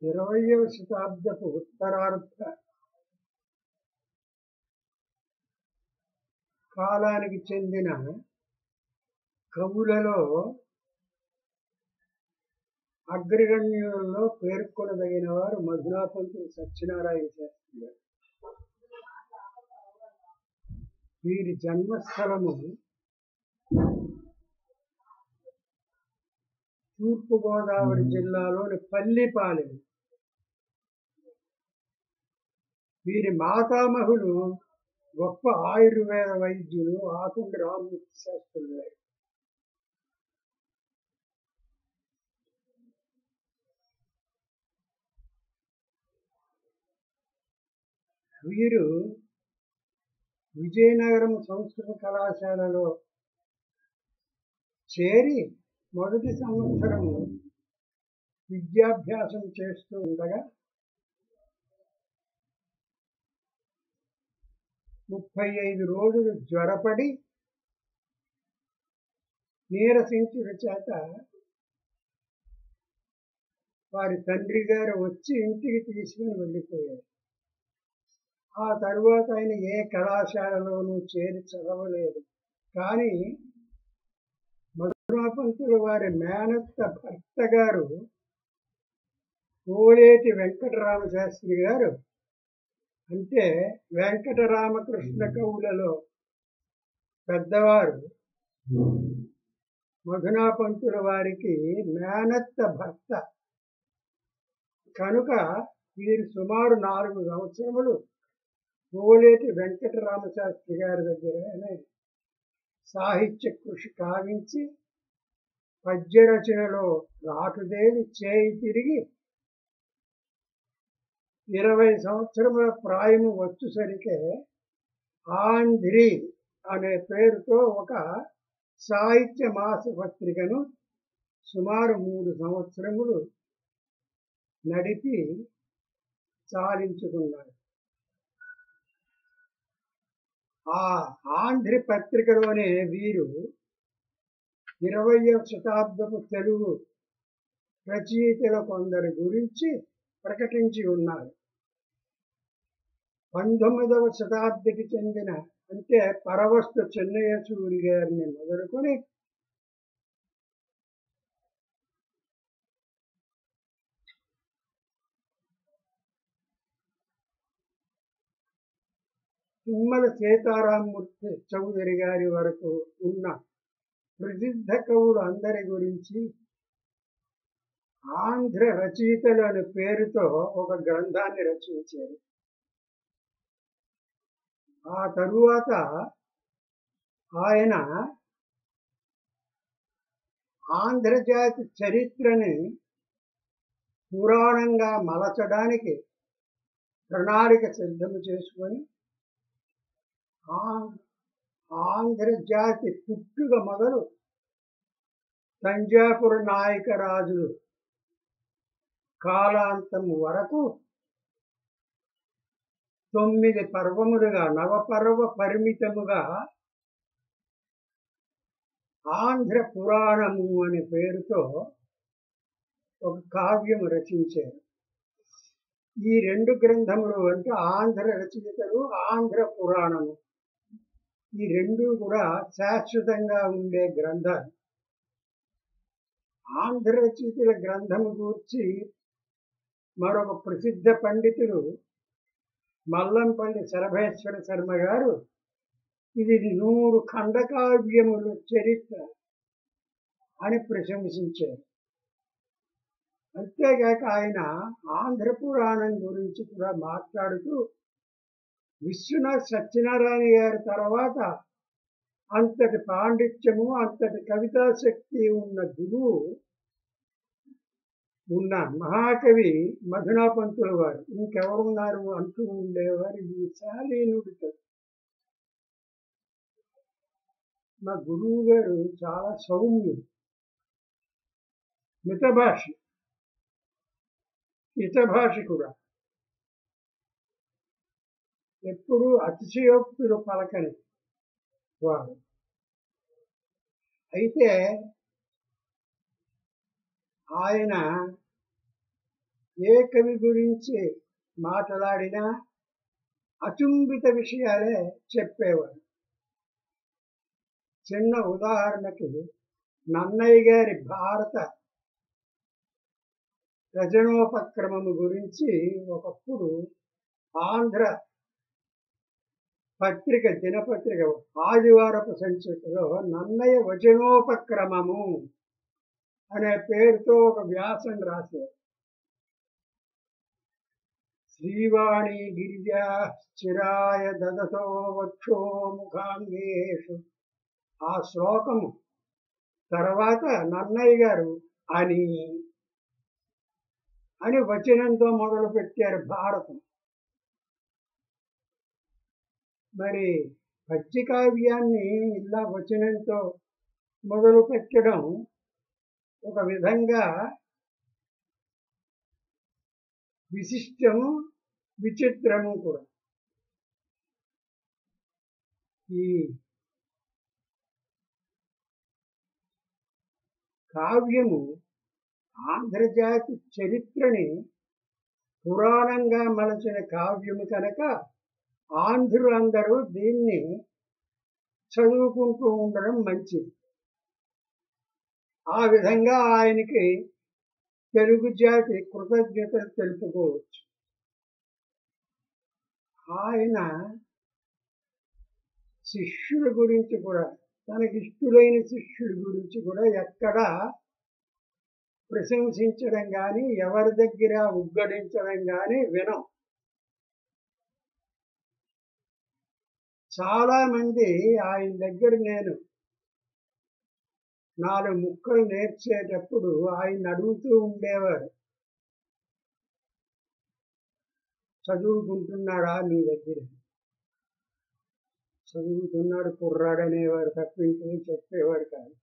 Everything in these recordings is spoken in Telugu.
ఇరవయవ శతాబ్దపు ఉత్తరార్ధ కాలానికి చెందిన కవులలో అగ్రగణ్యులలో పేర్కొనదగిన వారు మధురాపంతులు సత్యనారాయణ శాస్త్రి గారు వీరి జన్మస్థలము తూర్పుగోదావరి జిల్లాలోని పల్లిపాలెం వీరి మాతామహులు గొప్ప ఆయుర్వేద వైద్యులు ఆకుండ రామమూర్తి శాస్త్రులు గారు వీరు విజయనగరం సంస్కృత కళాశాలలో చేరి మొదటి సంవత్సరము విద్యాభ్యాసం చేస్తూ ఉండగా ముప్పై ఐదు రోజులు జ్వరపడి నీరసించుట చేత వారి తండ్రి గారు వచ్చి ఇంటికి తీసుకుని వెళ్ళిపోయారు ఆ తరువాత ఆయన ఏ కళాశాలలోనూ చేరి చదవలేదు కానీ మధురాపంతులు వారి మేనత్త భర్త గారు కోలేటి వెంకటరామ శాస్త్రి గారు అంటే వెంకటరామకృష్ణ కవులలో పెద్దవారు మధునాపంతుల వారికి మేనత్త భర్త కనుక వీరు సుమారు నాలుగు సంవత్సరములు కోలేటి వెంకటరామశాస్త్రి గారి దగ్గరనే సాహిత్య కృషి కావించి పద్య రచనలో రాటుదేవి చేయి తిరిగి ఇరవై సంవత్సరముల ప్రాయము వచ్చేసరికే ఆంధ్రి అనే పేరుతో ఒక సాహిత్య మాస పత్రికను సుమారు మూడు సంవత్సరములు నడిపి చాలించుకున్నారు ఆ ఆంధ్ర పత్రికలోనే వీరు ఇరవయవ శతాబ్దపు తెలుగు రచయితల కొందరి గురించి ప్రకటించి ఉన్నారు పంతొమ్మిదవ శతాబ్దికి చెందిన అంటే పరవస్తు చెన్నయ్య సూరి గారిని మొదలుకొని తుమ్మల సీతారామూర్తి చౌదరి గారి వరకు ఉన్న ప్రసిద్ధ కవులు అందరి గురించి ఆంధ్ర రచయితలు అనే పేరుతో ఒక గ్రంథాన్ని రచించారు ఆ తరువాత ఆయన ఆంధ్రజాతి చరిత్రని పురాణంగా మలచడానికి ప్రణాళిక సిద్ధం చేసుకొని ఆంధ్రజాతి పుట్టుక మొదలు తంజాపుర నాయక రాజులు కాలాంతం వరకు తొమ్మిది పర్వములుగా నవపర్వ పరిమితముగా ఆంధ్ర పురాణము అనే పేరుతో ఒక కావ్యము రచించారు ఈ రెండు గ్రంథములు అంటే ఆంధ్ర రచయితలు ఆంధ్ర పురాణము ఈ రెండు కూడా శాశ్వతంగా ఉండే గ్రంథాలు ఆంధ్ర రచయితల గ్రంథము గూర్చి మరొక ప్రసిద్ధ పండితులు మల్లంపల్లి శరభేశ్వర శర్మ గారు ఇది నూరు ఖండకావ్యముల చరిత్ర అని ప్రశంసించారు అంతేగాక ఆయన ఆంధ్ర పురాణం గురించి కూడా మాట్లాడుతూ విశ్వనాథ్ సత్యనారాయణ గారి తర్వాత అంతటి పాండిత్యము అంతటి కవితా శక్తి ఉన్న గురువు ఉన్న మహాకవి మధునాపంతుల వారు ఇంకెవరున్నారు అంటూ ఉండేవారు ఈ శాలీనుడితో మా గురువు గారు చాలా సౌమ్యుడు మితభాషి హితభాషి కూడా ఎప్పుడు అతిశయోక్తులు పలకని వారు అయితే ఆయన ఏ కవి గురించి మాట్లాడినా అచుంబిత విషయాలే చెప్పేవాడు చిన్న ఉదాహరణకి నన్నయ్య గారి భారత రచనోపక్రమము గురించి ఒకప్పుడు ఆంధ్ర పత్రిక దినపత్రిక ఆదివారపు సంచికలో నన్నయ్య వచనోపక్రమము అనే పేరుతో ఒక వ్యాసం రాశారు శ్రీవాణి గిరిజా చిరాయ దదతో వక్షో ముఖాంగేషు ఆ శ్లోకము తర్వాత నన్నయ్య గారు అని అని వచనంతో మొదలు పెట్టారు భారతం మరి పద్య కావ్యాన్ని ఇలా వచనంతో మొదలు పెట్టడం ఒక విధంగా విశిష్టము విచిత్రము కూడా ఈ కావ్యము ఆంధ్రజాతి చరిత్రని పురాణంగా మలచిన కావ్యము కనుక ఆంధ్రులందరూ దీన్ని చదువుకుంటూ ఉండడం మంచిది ఆ విధంగా ఆయనకి తెలుగు జాతి కృతజ్ఞతలు తెలుపుకోవచ్చు ఆయన శిష్యుల గురించి కూడా తనకి ఇష్టడైన శిష్యుడి గురించి కూడా ఎక్కడా ప్రశంసించడం కానీ ఎవరి దగ్గర ఉగ్గడించడం కానీ వినం చాలా మంది ఆయన దగ్గర నేను నాలుగు ముక్కలు నేర్చేటప్పుడు ఆయన అడుగుతూ ఉండేవారు చదువుకుంటున్నాడా మీ దగ్గర చదువుతున్నాడు కుర్రాడనేవారు తప్పించి చెప్పేవారు కాదు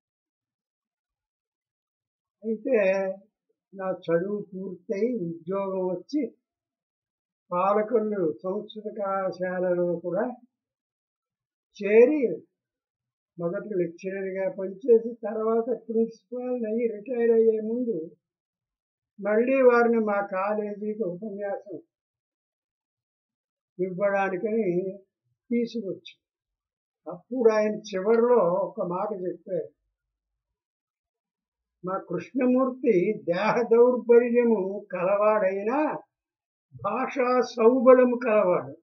అయితే నా చదువు పూర్తయి ఉద్యోగం వచ్చి పాలకొల్లు సంస్కృత కళాశాలలో కూడా చేరి మొదట లెక్చరర్గా పనిచేసి తర్వాత ప్రిన్సిపాల్ అయ్యి రిటైర్ అయ్యే ముందు మళ్ళీ వారిని మా కాలేజీకి ఉపన్యాసం ఇవ్వడానికని తీసుకొచ్చి అప్పుడు ఆయన చివరిలో ఒక మాట చెప్పారు మా కృష్ణమూర్తి దేహ దౌర్బల్యము కలవాడైనా భాషా సౌబలము కలవాడు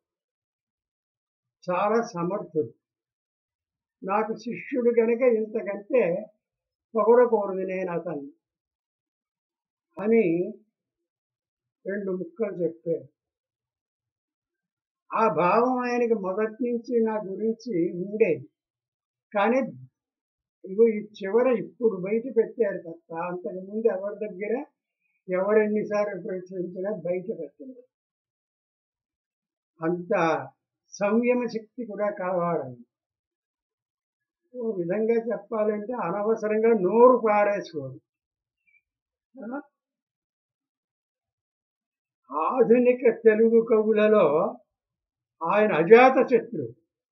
చాలా సమర్థుడు నాకు శిష్యుడు గనక ఇంతకంటే పొగడకూడదు నేను అతన్ని అని రెండు ముక్కలు చెప్పారు ఆ భావం ఆయనకి మొదటి నుంచి నా గురించి ఉండేది కానీ ఇగో ఈ చివర ఇప్పుడు బయట పెట్టారు తప్ప అంతకు ముందు ఎవరి దగ్గర ఎవరెన్నిసార్లు ప్రశ్నించినా బయట పెట్టలేదు అంత సంయమ శక్తి కూడా కావాలని ఓ విధంగా చెప్పాలంటే అనవసరంగా నోరు పారేసుకోడు ఆధునిక తెలుగు కవులలో ఆయన అజాత శత్రువు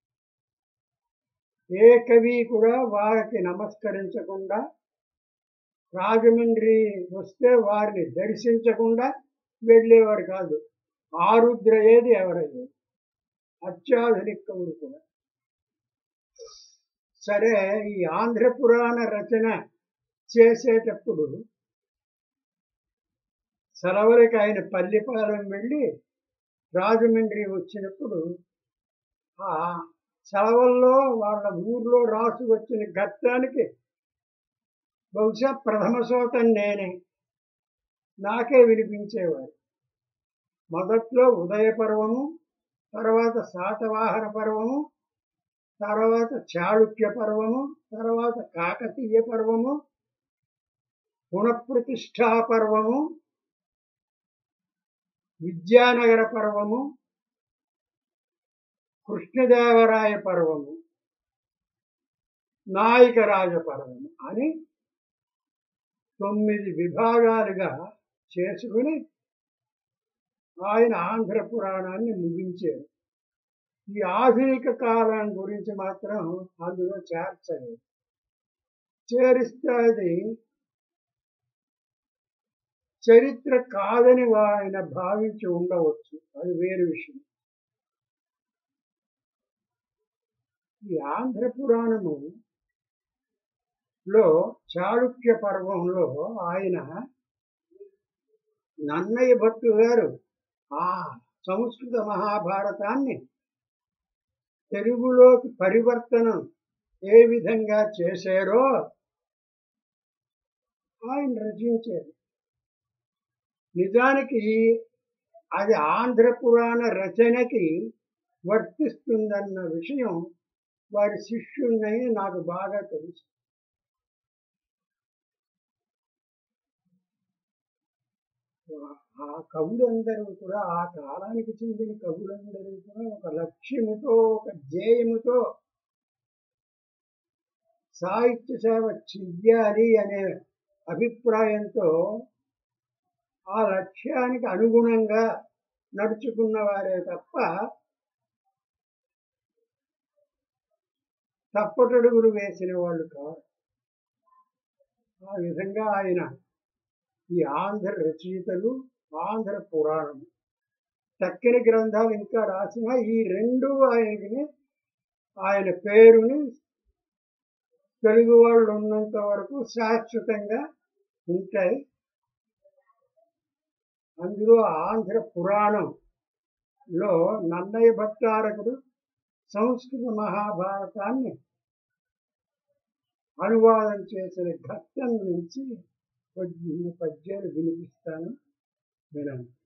ఏ కవి కూడా వారికి నమస్కరించకుండా రాజమండ్రి వస్తే వారిని దర్శించకుండా వెళ్ళేవారు కాదు ఆరుద్ర ఏది ఎవరయ్యేది అత్యాధునిక కవులు కూడా సరే ఈ ఆంధ్ర పురాణ రచన చేసేటప్పుడు సెలవులకి ఆయన పల్లిపాలెం వెళ్ళి రాజమండ్రి వచ్చినప్పుడు ఆ సెలవుల్లో వాళ్ళ ఊర్లో రాసు వచ్చిన గత్తానికి బహుశా ప్రథమ సోతం నేనే నాకే వినిపించేవారు మొదట్లో ఉదయ పర్వము తర్వాత శాతవాహన పర్వము తర్వాత చాళుక్య పర్వము తర్వాత కాకతీయ పర్వము పునఃప్రతిష్ఠా పర్వము విద్యానగర పర్వము కృష్ణదేవరాయ పర్వము నాయకరాజ పర్వము అని తొమ్మిది విభాగాలుగా చేసుకుని ఆయన ఆంధ్ర పురాణాన్ని ముగించారు ఈ ఆధునిక కాలం గురించి మాత్రం అందులో చేర్చలేదు చేరిస్తే అది చరిత్ర కాదని ఆయన భావించి ఉండవచ్చు అది వేరు విషయం ఈ ఆంధ్ర పురాణము లో చాళుక్య పర్వంలో ఆయన నన్నయ్య భట్టు గారు ఆ సంస్కృత మహాభారతాన్ని తెలుగులోకి పరివర్తనం ఏ విధంగా చేశారో ఆయన రచించారు నిజానికి అది ఆంధ్ర పురాణ రచనకి వర్తిస్తుందన్న విషయం వారి శిష్యున్నై నాకు బాగా తెలుసు ఆ కవులందరూ కూడా ఆ కాలానికి చెందిన కవులందరూ కూడా ఒక లక్ష్యముతో ఒక ధ్యేయముతో సాహిత్య సేవ చెయ్యాలి అనే అభిప్రాయంతో ఆ లక్ష్యానికి అనుగుణంగా నడుచుకున్న వారే తప్ప తప్పటడుగులు వేసిన వాళ్ళు కాదు ఆ విధంగా ఆయన ఈ ఆంధ్ర రచయితలు ఆంధ్ర పురాణం చక్కని గ్రంథాలు ఇంకా రాసిన ఈ రెండు ఆయనకి ఆయన పేరుని తెలుగు వాళ్ళు ఉన్నంత వరకు శాశ్వతంగా ఉంటాయి అందులో ఆంధ్ర పురాణంలో నన్నయ్య భట్టారకుడు సంస్కృత మహాభారతాన్ని అనువాదం చేసిన ఘట్టం నుంచి కొన్ని పద్యాలు వినిపిస్తాను వినండి